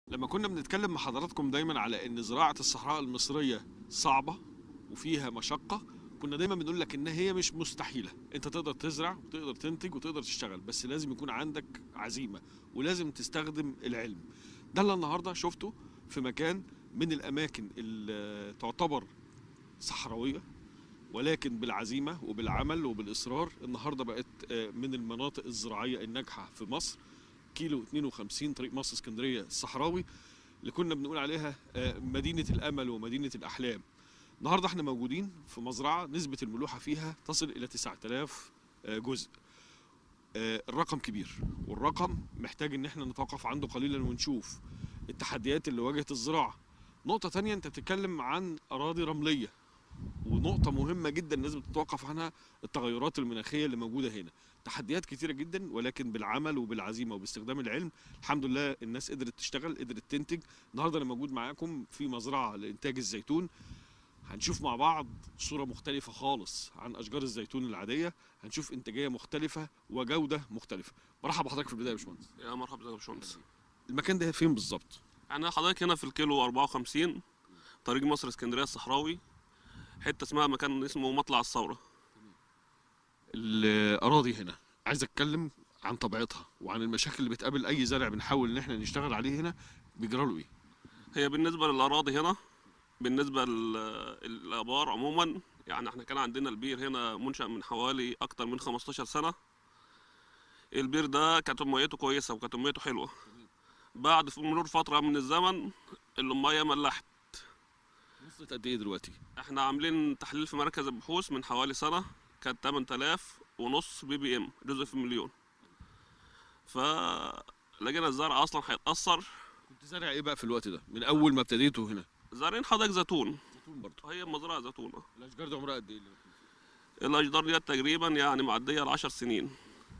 لما كنا بنتكلم مع حضراتكم دايما على ان زراعه الصحراء المصريه صعبه وفيها مشقه كنا دايما بنقول لك ان هي مش مستحيله انت تقدر تزرع وتقدر تنتج وتقدر تشتغل بس لازم يكون عندك عزيمه ولازم تستخدم العلم ده اللي النهارده شفته في مكان من الاماكن اللي تعتبر صحراويه ولكن بالعزيمه وبالعمل وبالاصرار النهارده بقت آه، من المناطق الزراعيه الناجحه في مصر كيلو 52 طريق مصر اسكندريه الصحراوي اللي كنا بنقول عليها آه، مدينه الامل ومدينه الاحلام النهارده احنا موجودين في مزرعه نسبه الملوحه فيها تصل الى 9000 آه، جزء آه، الرقم كبير والرقم محتاج ان احنا نتوقف عنده قليلا ونشوف التحديات اللي واجهت الزراعه نقطه تانية انت بتتكلم عن اراضي رمليه ونقطة مهمة جدا لازم تتوقف عنها التغيرات المناخية اللي موجودة هنا تحديات كتيرة جدا ولكن بالعمل وبالعزيمة وباستخدام العلم الحمد لله الناس قدرت تشتغل قدرت تنتج النهاردة أنا موجود معاكم في مزرعة لإنتاج الزيتون هنشوف مع بعض صورة مختلفة خالص عن أشجار الزيتون العادية هنشوف إنتاجية مختلفة وجودة مختلفة مرحبا بحضرتك في البداية يا باشمهندس يا مرحبا بك يا باشمهندس المكان ده فين بالظبط؟ انا حضرتك هنا في الكيلو 54 طريق مصر اسكندريه الصحراوي حته اسمها مكان اسمه مطلع الثوره الأراضي هنا عايز أتكلم عن طبيعتها وعن المشاكل اللي بتقابل أي زرع بنحاول إن احنا نشتغل عليه هنا بيجرى له إيه؟ هي بالنسبه للاراضي هنا بالنسبه لل- للابار عموما يعني احنا كان عندنا البير هنا منشأ من حوالي اكتر من 15 سنه البير ده كانت ميته كويسه وكانت ميته حلوه بعد مرور فتره من الزمن الميه ملحت وصلت قد ايه دلوقتي؟ احنا عاملين تحليل في مركز البحوث من حوالي سنة كانت 8000 ونص بي بي ام جزء في المليون فلقينا الزرع اصلا هيتأثر كنت زارع ايه بقى في الوقت ده؟ من اول ما ابتديته هنا؟ زارعين حدائق زيتون زيتون برضه هي مزرعة زيتونة الاشجار دي عمرها قد ايه؟ الأشجار دي تقريبا يعني معدية العشر سنين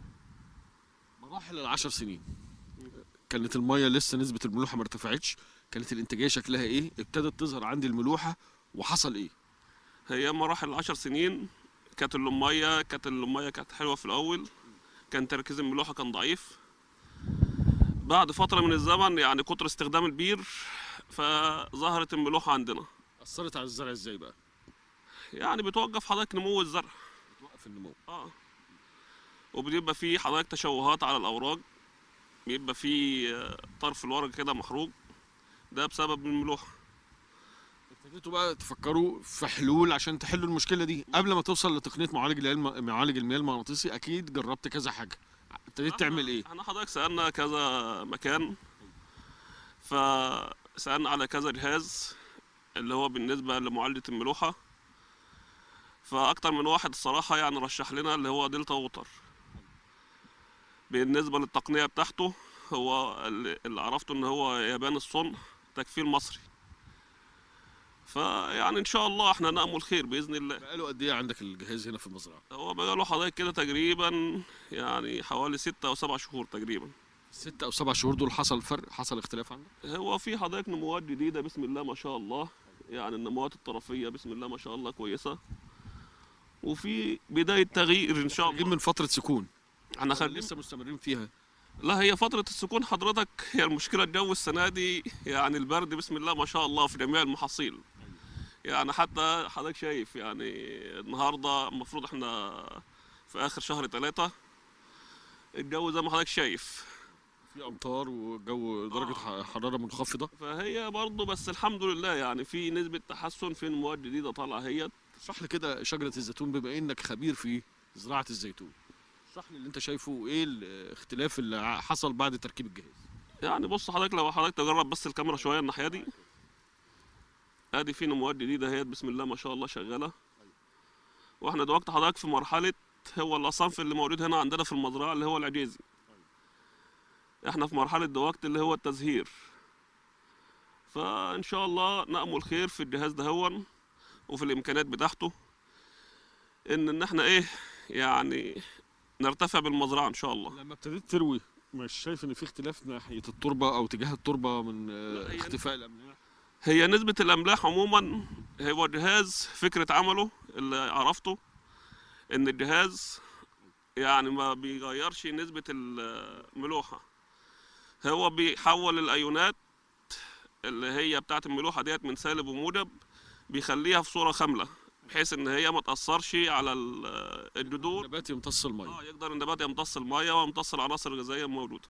مراحل العشر سنين كانت الميه لسه نسبه الملوحه ما ارتفعتش كانت الانتاجيه شكلها ايه؟ ابتدت تظهر عندي الملوحه وحصل ايه؟ هي مراحل العشر سنين كانت اللمية كانت اللمية كانت حلوة في الأول كان تركيز الملوحة كان ضعيف بعد فترة من الزمن يعني كتر استخدام البير فظهرت الملوحة عندنا اثرت على الزرع ازاي بقى؟ يعني بتوقف حضرتك نمو الزرع توقف النمو اه وبيبقى في حضرتك تشوهات على الاوراق بيبقى في آه، طرف الورق كده محروق ده بسبب الملوحه ابتديتوا بقى تفكروا في حلول عشان تحلوا المشكله دي قبل ما توصل لتقنيه معالج العلم معالج المياه المغناطيسي اكيد جربت كذا حاجه ابتديت تعمل ايه؟ احنا حضرتك سالنا كذا مكان فسالنا على كذا جهاز اللي هو بالنسبه لمعالجه الملوحه فاكتر من واحد الصراحه يعني رشح لنا اللي هو دلتا ووتر بالنسبه للتقنيه بتاعته هو اللي اللي عرفته ان هو يابان الصنع تكفيل مصري فيعني ان شاء الله احنا نامل خير باذن الله بقاله قد ايه عندك الجهاز هنا في المزرعه؟ هو بقاله حضرتك كده تقريبا يعني حوالي ستة او سبع شهور تقريبا ست او سبع شهور دول حصل فرق حصل اختلاف عندك؟ هو في حضرتك نموات جديدة بسم الله ما شاء الله يعني النموات الطرفية بسم الله ما شاء الله كويسة وفي بداية تغيير إن شاء جايين الله من فتره سكون احنا خارجين لسه مستمرين فيها لا هي فترة السكون حضرتك هي المشكلة الجو السنة دي يعني البرد بسم الله ما شاء الله في جميع المحاصيل يعني حتى حضرتك شايف يعني النهاردة المفروض احنا في آخر شهر ثلاثة الجو زي ما حضرتك شايف في امطار وجو درجه ح- حراره منخفضه فهي برضه بس الحمد لله يعني في نسبة تحسن في نموات جديدة طالعة هي اشرح لي كده شجره الزيتون بما انك خبير في زراعه الزيتون اشرح لي اللي انت شايفه ايه الاختلاف اللي ع- حصل بعد تركيب الجهاز يعني بص حضرتك لو حضرتك تجرب بس الكاميرا شويه الناحيه دي ادي في نموات جديده اهي بسم الله ما شاء الله شغاله واحنا دلوقتي حضرتك في مرحله هو الاصنف اللي موجود هنا عندنا في المزرعه اللي هو العجيزي احنا في مرحله دلوقتي اللي هو التزهير فان شاء الله نامل خير في الجهاز ده هون وفي الامكانيات بتاعته ان ان احنا ايه يعني نرتفع بالمزرعه ان شاء الله لما ابتديت تروي مش شايف ان في اختلاف ناحيه التربه او تجاه التربه من آه، لا، هي- اختفاء الاملاح هي نسبة الأملاح عموما هو جهاز فكرة عمله اللي عرفته إن الجهاز يعني ما بيغيرش نسبة الملوحة هو بيحول الأيونات اللي هي بتاعه الملوحه ديت من سالب وموجب بيخليها في صوره خامله بحيث ان هي ما تاثرش على ال- الجذور النبات يمتص الميه اه يقدر النبات يمتص الميه ويمتص العناصر الغذائيه الموجوده